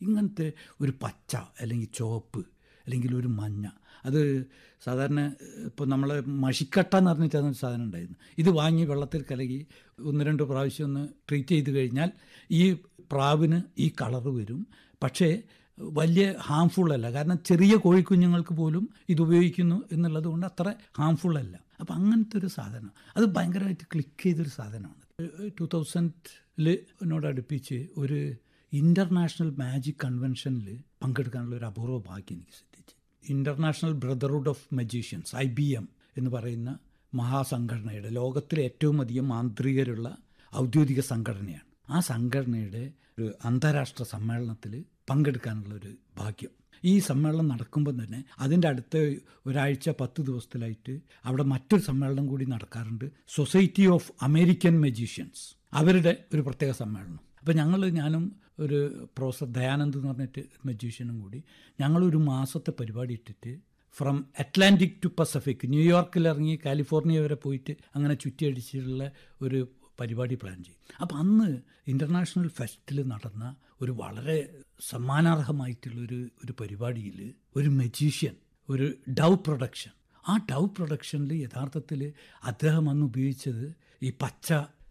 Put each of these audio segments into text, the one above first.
ഇങ്ങനത്തെ ഒരു പച്ച അല്ലെങ്കിൽ ചുവപ്പ് അല്ലെങ്കിൽ ഒരു മഞ്ഞ അത് സാധാരണ ഇപ്പോൾ നമ്മൾ മഷിക്കട്ട എന്ന് പറഞ്ഞിട്ടാണ് ഒരു സാധനം ഉണ്ടായിരുന്നു ഇത് വാങ്ങി വെള്ളത്തിൽ കലകി ഒന്ന് രണ്ട് പ്രാവശ്യം ഒന്ന് ട്രീറ്റ് ചെയ്ത് കഴിഞ്ഞാൽ ഈ പ്രാവിന് ഈ കളറ് വരും പക്ഷേ വലിയ ഹാംഫുൾ അല്ല കാരണം ചെറിയ കോഴിക്കുഞ്ഞുങ്ങൾക്ക് പോലും ഇത് ഉപയോഗിക്കുന്നു എന്നുള്ളത് കൊണ്ട് അത്ര ഹാംഫുൾ അല്ല അപ്പം അങ്ങനത്തെ ഒരു സാധനം അത് ഭയങ്കരമായിട്ട് ക്ലിക്ക് ചെയ്തൊരു സാധനമാണ് ടു തൗസൻഡിൽ എന്നോട് അടുപ്പിച്ച് ഒരു ഇൻ്റർനാഷണൽ മാജിക് കൺവെൻഷനിൽ പങ്കെടുക്കാനുള്ള ഒരു അപൂർവ ഭാഗ്യം എനിക്ക് സിദ്ധിച്ചു international brotherhood of magicians I B M എന്ന് പറയുന്ന മഹാസംഘടനയുടെ ലോകത്തിലെ ഏറ്റവും അധികം മാന്ത്രികരുള്ള ഔദ്യോഗിക സംഘടനയാണ് ആ സംഘടനയുടെ ഒരു അന്താരാഷ്ട്ര സമ്മേളനത്തിൽ പങ്കെടുക്കാനുള്ള ഒരു ഭാഗ്യം ഈ സമ്മേളനം നടക്കുമ്പോൾ തന്നെ അതിൻ്റെ അടുത്ത ഒരാഴ്ച പത്ത് ദിവസത്തിലായിട്ട് അവിടെ മറ്റൊരു സമ്മേളനം കൂടി നടക്കാറുണ്ട് സൊസൈറ്റി ഓഫ് അമേരിക്കൻ മജീഷ്യൻസ് അവരുടെ ഒരു പ്രത്യേക സമ്മേളനം അപ്പോൾ ഞങ്ങൾ ഞാനും ഒരു പ്രൊഫസർ ദയാനന്ദ് എന്ന് പറഞ്ഞിട്ട് മജീഷ്യനും കൂടി ഞങ്ങളൊരു മാസത്തെ പരിപാടി ഇട്ടിട്ട് ഫ്രം അറ്റ്ലാന്റിക് ടു പസഫിക് ന്യൂയോർക്കിൽ ഇറങ്ങി കാലിഫോർണിയ വരെ പോയിട്ട് അങ്ങനെ ചുറ്റിയടിച്ചിട്ടുള്ള ഒരു പരിപാടി പ്ലാൻ ചെയ്യും അപ്പം അന്ന് ഇൻ്റർനാഷണൽ ഫെസ്റ്റിൽ നടന്ന ഒരു വളരെ സമ്മാനാർഹമായിട്ടുള്ളൊരു ഒരു പരിപാടിയിൽ ഒരു മജീഷ്യൻ ഒരു ഡവ് പ്രൊഡക്ഷൻ ആ ഡവ് പ്രൊഡക്ഷനിൽ യഥാർത്ഥത്തിൽ അദ്ദേഹം അന്ന് ഉപയോഗിച്ചത് ഈ പച്ച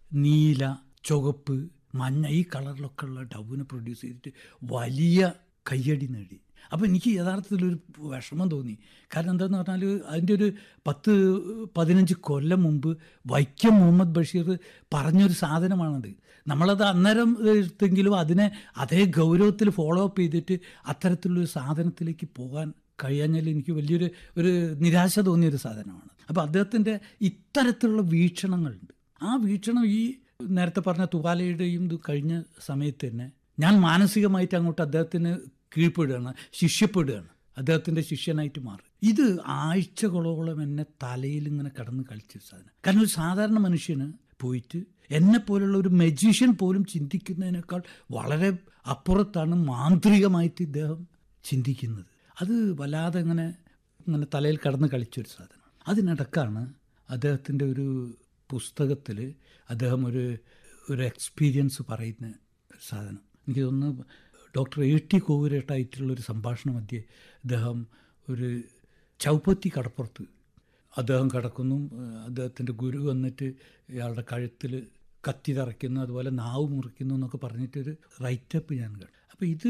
നീല ചുവപ്പ് മഞ്ഞ ഈ കളറിലൊക്കെ ഉള്ള ഡവിനെ പ്രൊഡ്യൂസ് ചെയ്തിട്ട് വലിയ കയ്യടി നേടി അപ്പോൾ എനിക്ക് യഥാർത്ഥത്തിൽ ഒരു വിഷമം തോന്നി കാരണം എന്താണെന്ന് പറഞ്ഞാൽ അതിൻ്റെ ഒരു പത്ത് പതിനഞ്ച് കൊല്ലം മുമ്പ് വൈക്കം മുഹമ്മദ് ബഷീർ പറഞ്ഞൊരു സാധനമാണത് നമ്മളത് അന്നേരം എടുത്തെങ്കിലും അതിനെ അതേ ഗൗരവത്തിൽ ഫോളോ അപ്പ് ചെയ്തിട്ട് അത്തരത്തിലുള്ളൊരു സാധനത്തിലേക്ക് പോകാൻ കഴിയാഞ്ഞാൽ എനിക്ക് വലിയൊരു ഒരു നിരാശ തോന്നിയൊരു സാധനമാണ് അപ്പോൾ അദ്ദേഹത്തിൻ്റെ ഇത്തരത്തിലുള്ള വീക്ഷണങ്ങളുണ്ട് ആ വീക്ഷണം ഈ നേരത്തെ പറഞ്ഞ തുവാലയുടെയും ഇത് കഴിഞ്ഞ സമയത്ത് തന്നെ ഞാൻ മാനസികമായിട്ട് അങ്ങോട്ട് അദ്ദേഹത്തിന് കീഴ്പ്പെടുകയാണ് ശിഷ്യപ്പെടുകയാണ് അദ്ദേഹത്തിൻ്റെ ശിഷ്യനായിട്ട് മാറി ഇത് ആഴ്ചകളോളം എന്നെ തലയിൽ ഇങ്ങനെ കടന്ന് കളിച്ച സാധനം കാരണം ഒരു സാധാരണ മനുഷ്യന് പോയിട്ട് എന്നെ പോലുള്ള ഒരു മജീഷ്യൻ പോലും ചിന്തിക്കുന്നതിനേക്കാൾ വളരെ അപ്പുറത്താണ് മാന്ത്രികമായിട്ട് ഇദ്ദേഹം ചിന്തിക്കുന്നത് അത് വല്ലാതെ ഇങ്ങനെ ഇങ്ങനെ തലയിൽ കടന്ന് കളിച്ചൊരു സാധനം അതിനിടക്കാണ് അദ്ദേഹത്തിൻ്റെ ഒരു പുസ്തകത്തിൽ അദ്ദേഹം ഒരു ഒരു എക്സ്പീരിയൻസ് പറയുന്ന ഒരു സാധനം എനിക്ക് തോന്നുന്നു ഡോക്ടർ എ ടി കോവൂരേട്ടായിട്ടുള്ളൊരു സംഭാഷണ മധ്യേ അദ്ദേഹം ഒരു ചൗപ്പത്തി കടപ്പുറത്ത് അദ്ദേഹം കിടക്കുന്നു അദ്ദേഹത്തിൻ്റെ ഗുരു വന്നിട്ട് ഇയാളുടെ കഴുത്തിൽ കത്തി തറയ്ക്കുന്നു അതുപോലെ നാവ് മുറിക്കുന്നു എന്നൊക്കെ പറഞ്ഞിട്ടൊരു റൈറ്റപ്പ് ഞാൻ കണ്ടു അപ്പോൾ ഇത്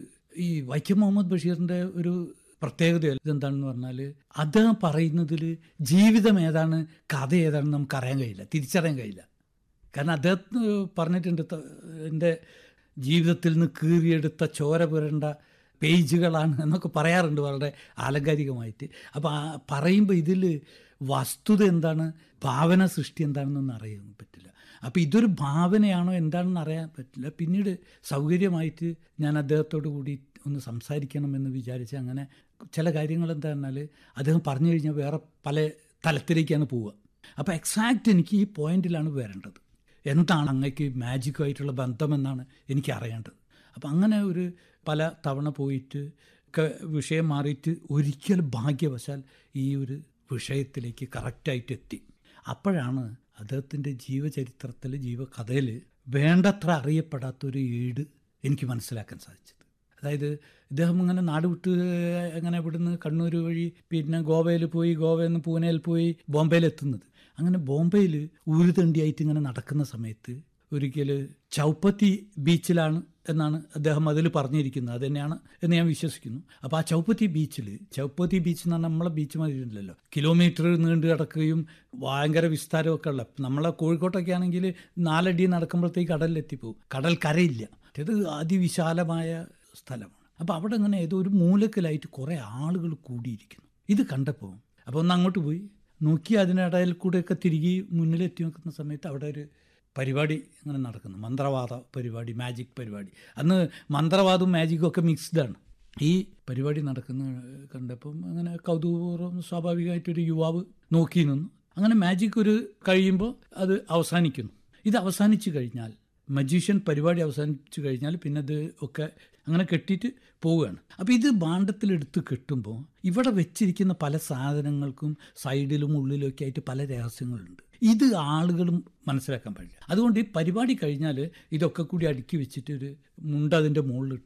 ഈ വൈക്കം മുഹമ്മദ് ബഷീറിൻ്റെ ഒരു പ്രത്യേകത ഇതെന്താണെന്ന് പറഞ്ഞാൽ അദ്ദേഹം പറയുന്നതിൽ ജീവിതം ഏതാണ് കഥ ഏതാണെന്ന് നമുക്ക് അറിയാൻ കഴിയില്ല തിരിച്ചറിയാൻ കഴിയില്ല കാരണം അദ്ദേഹത്തിന് പറഞ്ഞിട്ടുണ്ട് എൻ്റെ ജീവിതത്തിൽ നിന്ന് കീറിയെടുത്ത ചോര പുരണ്ട പേജുകളാണ് എന്നൊക്കെ പറയാറുണ്ട് വളരെ ആലങ്കാരികമായിട്ട് അപ്പോൾ ആ പറയുമ്പോൾ ഇതിൽ വസ്തുത എന്താണ് ഭാവന സൃഷ്ടി എന്താണെന്നൊന്നും അറിയാൻ പറ്റില്ല അപ്പോൾ ഇതൊരു ഭാവനയാണോ എന്താണെന്ന് അറിയാൻ പറ്റില്ല പിന്നീട് സൗകര്യമായിട്ട് ഞാൻ അദ്ദേഹത്തോട് കൂടി ഒന്ന് സംസാരിക്കണമെന്ന് വിചാരിച്ച് അങ്ങനെ ചില കാര്യങ്ങൾ എന്താ പറഞ്ഞാൽ അദ്ദേഹം പറഞ്ഞു കഴിഞ്ഞാൽ വേറെ പല തലത്തിലേക്കാണ് പോവുക അപ്പോൾ എക്സാക്റ്റ് എനിക്ക് ഈ പോയിന്റിലാണ് വരേണ്ടത് എന്താണ് അങ്ങക്ക് മാജിക്കുമായിട്ടുള്ള ബന്ധമെന്നാണ് എനിക്ക് അറിയേണ്ടത് അപ്പം അങ്ങനെ ഒരു പല തവണ പോയിട്ട് ഒക്കെ വിഷയം മാറിയിട്ട് ഒരിക്കൽ ഭാഗ്യവശാൽ ഈ ഒരു വിഷയത്തിലേക്ക് കറക്റ്റായിട്ട് എത്തി അപ്പോഴാണ് അദ്ദേഹത്തിൻ്റെ ജീവചരിത്രത്തിൽ ജീവകഥയിൽ വേണ്ടത്ര അറിയപ്പെടാത്തൊരു ഏട് എനിക്ക് മനസ്സിലാക്കാൻ സാധിച്ചത് അതായത് ഇദ്ദേഹം ഇങ്ങനെ നാട് വിട്ട് അങ്ങനെ ഇവിടുന്ന് കണ്ണൂർ വഴി പിന്നെ ഗോവയിൽ പോയി ഗോവയിൽ നിന്ന് പൂനെയിൽ പോയി ബോംബെയിൽ എത്തുന്നത് അങ്ങനെ ബോംബെയിൽ ഊരുതണ്ടിയായിട്ട് ഇങ്ങനെ നടക്കുന്ന സമയത്ത് ഒരിക്കൽ ചൗപ്പത്തി ബീച്ചിലാണ് എന്നാണ് അദ്ദേഹം അതിൽ പറഞ്ഞിരിക്കുന്നത് അത് തന്നെയാണ് എന്ന് ഞാൻ വിശ്വസിക്കുന്നു അപ്പോൾ ആ ചൗപ്പത്തി ബീച്ചിൽ ചൗപ്പത്തി ബീച്ച് എന്ന് പറഞ്ഞാൽ നമ്മളെ ബീച്ച് മാതിരിയില്ലല്ലോ കിലോമീറ്റർ നീണ്ടു കിടക്കുകയും ഭയങ്കര വിസ്താരമൊക്കെ ഉള്ള നമ്മളെ കോഴിക്കോട്ടൊക്കെ ആണെങ്കിൽ നാലടി നടക്കുമ്പോഴത്തേക്ക് കടലിലെത്തിപ്പോവും കടൽ കരയില്ല ഇത് അതിവിശാലമായ സ്ഥലമാണ് അപ്പോൾ അവിടെ അങ്ങനെ ഏതോ ഒരു മൂലക്കലായിട്ട് കുറേ ആളുകൾ കൂടിയിരിക്കുന്നു ഇത് കണ്ടപ്പോൾ അപ്പോൾ ഒന്ന് അങ്ങോട്ട് പോയി നോക്കി അതിനിടയിൽ കൂടെയൊക്കെ തിരികെ മുന്നിലെത്തി നോക്കുന്ന സമയത്ത് അവിടെ ഒരു പരിപാടി ഇങ്ങനെ നടക്കുന്നു മന്ത്രവാദ പരിപാടി മാജിക് പരിപാടി അന്ന് മന്ത്രവാദവും മാജിക്കും ഒക്കെ മിക്സ്ഡാണ് ഈ പരിപാടി നടക്കുന്ന കണ്ടപ്പം അങ്ങനെ കൗതുകപൂർവ്വം സ്വാഭാവികമായിട്ടൊരു യുവാവ് നോക്കി നിന്നു അങ്ങനെ മാജിക് ഒരു കഴിയുമ്പോൾ അത് അവസാനിക്കുന്നു ഇത് അവസാനിച്ചു കഴിഞ്ഞാൽ മജീഷ്യൻ പരിപാടി അവസാനിച്ചു കഴിഞ്ഞാൽ പിന്നെ അത് ഒക്കെ അങ്ങനെ കെട്ടിയിട്ട് പോവുകയാണ് അപ്പോൾ ഇത് ഭാണ്ഡത്തിലെടുത്ത് കെട്ടുമ്പോൾ ഇവിടെ വെച്ചിരിക്കുന്ന പല സാധനങ്ങൾക്കും സൈഡിലും ഉള്ളിലൊക്കെ ആയിട്ട് പല രഹസ്യങ്ങളുണ്ട് ഇത് ആളുകളും മനസ്സിലാക്കാൻ പാടില്ല അതുകൊണ്ട് ഈ പരിപാടി കഴിഞ്ഞാൽ ഇതൊക്കെ കൂടി അടുക്കി വെച്ചിട്ട് ഒരു മുണ്ട് അതിൻ്റെ മുകളിൽ